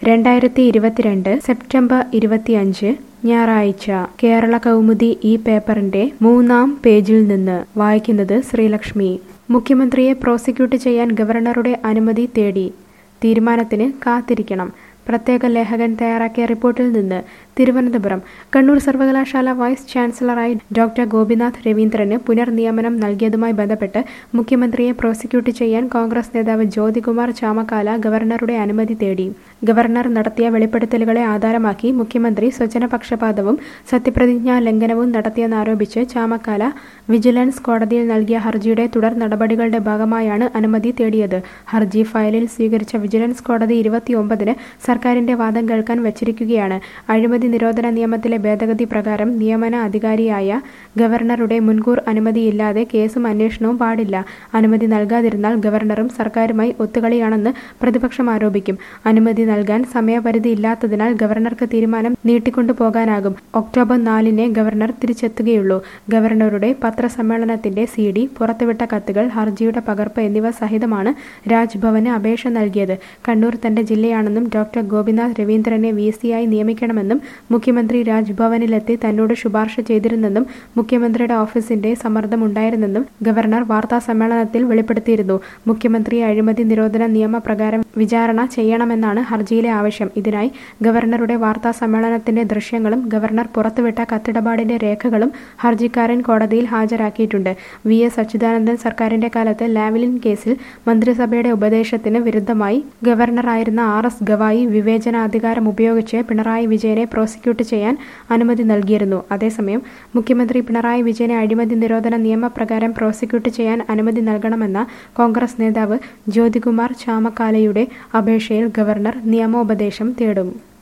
രണ്ടായിരത്തി ഇരുപത്തിരണ്ട് സെപ്റ്റംബർ ഇരുപത്തിയഞ്ച് ഞായറാഴ്ച കേരള കൗമുദി ഈ പേപ്പറിന്റെ മൂന്നാം പേജിൽ നിന്ന് വായിക്കുന്നത് ശ്രീലക്ഷ്മി മുഖ്യമന്ത്രിയെ പ്രോസിക്യൂട്ട് ചെയ്യാൻ ഗവർണറുടെ അനുമതി തേടി തീരുമാനത്തിന് കാത്തിരിക്കണം പ്രത്യേക ലേഖകൻ തയ്യാറാക്കിയ റിപ്പോർട്ടിൽ നിന്ന് തിരുവനന്തപുരം കണ്ണൂർ സർവകലാശാല വൈസ് ചാൻസലറായി ഡോക്ടർ ഗോപിനാഥ് രവീന്ദ്രന് പുനർനിയമനം നൽകിയതുമായി ബന്ധപ്പെട്ട് മുഖ്യമന്ത്രിയെ പ്രോസിക്യൂട്ട് ചെയ്യാൻ കോൺഗ്രസ് നേതാവ് ജ്യോതികുമാർ ചാമക്കാല ഗവർണറുടെ അനുമതി തേടി ഗവർണർ നടത്തിയ വെളിപ്പെടുത്തലുകളെ ആധാരമാക്കി മുഖ്യമന്ത്രി സ്വജനപക്ഷപാതവും സത്യപ്രതിജ്ഞാ ലംഘനവും നടത്തിയെന്നാരോപിച്ച് ചാമക്കാല വിജിലൻസ് കോടതിയിൽ നൽകിയ ഹർജിയുടെ തുടർ നടപടികളുടെ ഭാഗമായാണ് അനുമതി തേടിയത് ഹർജി ഫയലിൽ സ്വീകരിച്ച വിജിലൻസ് കോടതി ഇരുപത്തിയൊമ്പതിന് സർക്കാരിന്റെ വാദം കേൾക്കാൻ വച്ചിരിക്കുകയാണ് അഴിമതി നിരോധന നിയമത്തിലെ ഭേദഗതി പ്രകാരം നിയമന അധികാരിയായ ഗവർണറുടെ മുൻകൂർ അനുമതിയില്ലാതെ കേസും അന്വേഷണവും പാടില്ല അനുമതി നൽകാതിരുന്നാൽ ഗവർണറും സർക്കാരുമായി ഒത്തുകളിയാണെന്ന് പ്രതിപക്ഷം ആരോപിക്കും അനുമതി നൽകാൻ സമയപരിധി ഇല്ലാത്തതിനാൽ ഗവർണർക്ക് തീരുമാനം നീട്ടിക്കൊണ്ടു പോകാനാകും ഒക്ടോബർ നാലിന് ഗവർണർ തിരിച്ചെത്തുകയുള്ളൂ ഗവർണറുടെ പത്രസമ്മേളനത്തിന്റെ സി ഡി പുറത്തുവിട്ട കത്തുകൾ ഹർജിയുടെ പകർപ്പ് എന്നിവ സഹിതമാണ് രാജ്ഭവന് അപേക്ഷ നൽകിയത് കണ്ണൂർ തന്റെ ജില്ലയാണെന്നും ഡോക്ടർ ഗോപിനാഥ് രവീന്ദ്രനെ വി സിയായി നിയമിക്കണമെന്നും മുഖ്യമന്ത്രി രാജ്ഭവനിലെത്തി തന്നോട് ശുപാർശ ചെയ്തിരുന്നെന്നും മുഖ്യമന്ത്രിയുടെ ഓഫീസിന്റെ സമ്മർദ്ദമുണ്ടായിരുന്നെന്നും ഗവർണർ വാർത്താ സമ്മേളനത്തിൽ വെളിപ്പെടുത്തിയിരുന്നു മുഖ്യമന്ത്രിയെ അഴിമതി നിരോധന നിയമപ്രകാരം വിചാരണ ചെയ്യണമെന്നാണ് ഹർജിയിലെ ആവശ്യം ഇതിനായി ഗവർണറുടെ വാർത്താ സമ്മേളനത്തിന്റെ ദൃശ്യങ്ങളും ഗവർണർ പുറത്തുവിട്ട കത്തിടപാടിന്റെ രേഖകളും ഹർജിക്കാരൻ കോടതിയിൽ ഹാജരാക്കിയിട്ടുണ്ട് വി എസ് അച്യുതാനന്ദൻ സർക്കാരിന്റെ കാലത്ത് ലാവ്ലിൻ കേസിൽ മന്ത്രിസഭയുടെ ഉപദേശത്തിന് വിരുദ്ധമായി ഗവർണറായിരുന്ന ആർ എസ് ഗവായി വിവേചനാധികാരം ഉപയോഗിച്ച് പിണറായി വിജയനെ പ്രോസിക്യൂട്ട് ചെയ്യാൻ അനുമതി നൽകിയിരുന്നു അതേസമയം മുഖ്യമന്ത്രി പിണറായി വിജയനെ അഴിമതി നിരോധന നിയമപ്രകാരം പ്രോസിക്യൂട്ട് ചെയ്യാൻ അനുമതി നൽകണമെന്ന കോൺഗ്രസ് നേതാവ് ജ്യോതികുമാർ ചാമക്കാലയുടെ അപേക്ഷയിൽ ഗവർണർ നിയമോപദേശം തേടും